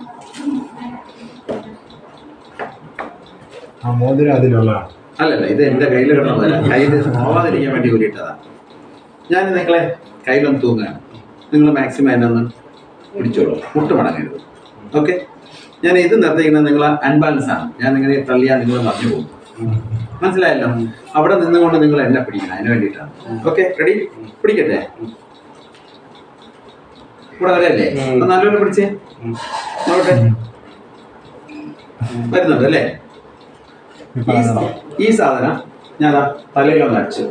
ആ മോതിരം അതിലുള്ളതാണ് അല്ലല്ല ഇത് എന്റെ കയ്യിൽ കിടന്നതല്ല കയ്യിൽ പോവാതിരിക്കാൻ വേണ്ടി ഊരിയിട്ടതാ ഞാൻ നിങ്ങളെ കയ്യിലൊന്ന് തൂങ്ങുകയാണ് നിങ്ങൾ മാക്സിമം എന്നെ ഒന്ന് പിടിച്ചോളൂ മുട്ട് മടങ്ങരുത് ഓക്കെ ഞാൻ ഇത് നിർത്തിക്കുന്നത് നിങ്ങൾ അൺബാലൻസ് ആണ് ഞാൻ നിങ്ങളെ തള്ളിയാൽ നിങ്ങൾ മറിഞ്ഞു പോകും മനസ്സിലായല്ലോ അവിടെ നിന്നുകൊണ്ട് നിങ്ങൾ എന്നെ പിടിക്കണം അതിന് വേണ്ടിയിട്ടാണ് ഓക്കെ റെഡി പിടിക്കട്ടെ കൂടെ വരല്ലേ ഒന്ന് നല്ലോണം പിടിച്ചേ നോക്കട്ടെ വരുന്നുണ്ട് അല്ലേ ഈ സ- ഈ സാധനം ഞാൻ തലയിലൊന്ന് അടിച്ചു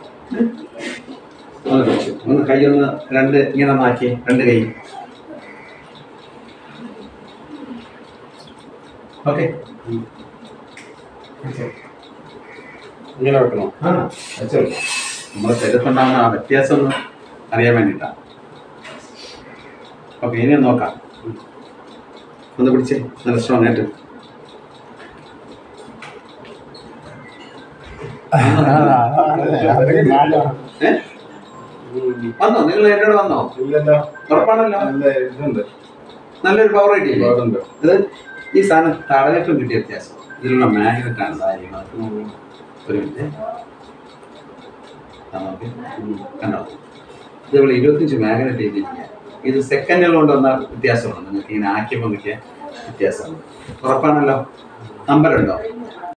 ഒന്ന് വെച്ചു ഒന്ന് കൈ ഒന്ന് രണ്ട് ഇങ്ങനെ മാറ്റി രണ്ട് കൈ ഓക്കെ ഇങ്ങനെ വെക്കണോ ആ വെച്ചോ നമ്മുടെ ശരീരത്തുണ്ടാകുന്ന ആ വ്യത്യാസം ഒന്ന് അറിയാൻ വേണ്ടിയിട്ടാണ് ഓക്കെ ഇനി ഒന്ന് നോക്കാം ഒന്ന് പിടിച്ചേ നല്ല സ്ട്രോങ് ആയിട്ട് ഏ വന്നോ നിങ്ങൾ എന്നോട് വന്നോ ഇല്ലല്ലോ ഉറപ്പാണല്ലോ നല്ല ഇതുണ്ട് നല്ലൊരു പവർ കിട്ടിയില്ലേ ഒരുപാടുണ്ട് ഇത് ഈ സാധനം തടകറ്റും കിട്ടിയ വ്യത്യാസം ഇതിലുള്ള മാഗ്നറ്റാണ് കാര്യങ്ങൾ ഒരു മിനിറ്റ് ആ, നോക്ക്. കണ്ടോ ഇതേപോലെ ഇരുപത്തഞ്ച് മാഗ്നറ്റ് ചെയ്തിരിക്കുക ഇത് സെക്കൻഡുകൾ കൊണ്ട് വന്ന വ്യത്യാസമാണ് നിങ്ങൾക്ക് ഇങ്ങനെ ആക്കിയപ്പോൾ കിട്ടിയ വ്യത്യാസമാണ് ഉറപ്പാണല്ലോ നമ്പറുണ്ടോ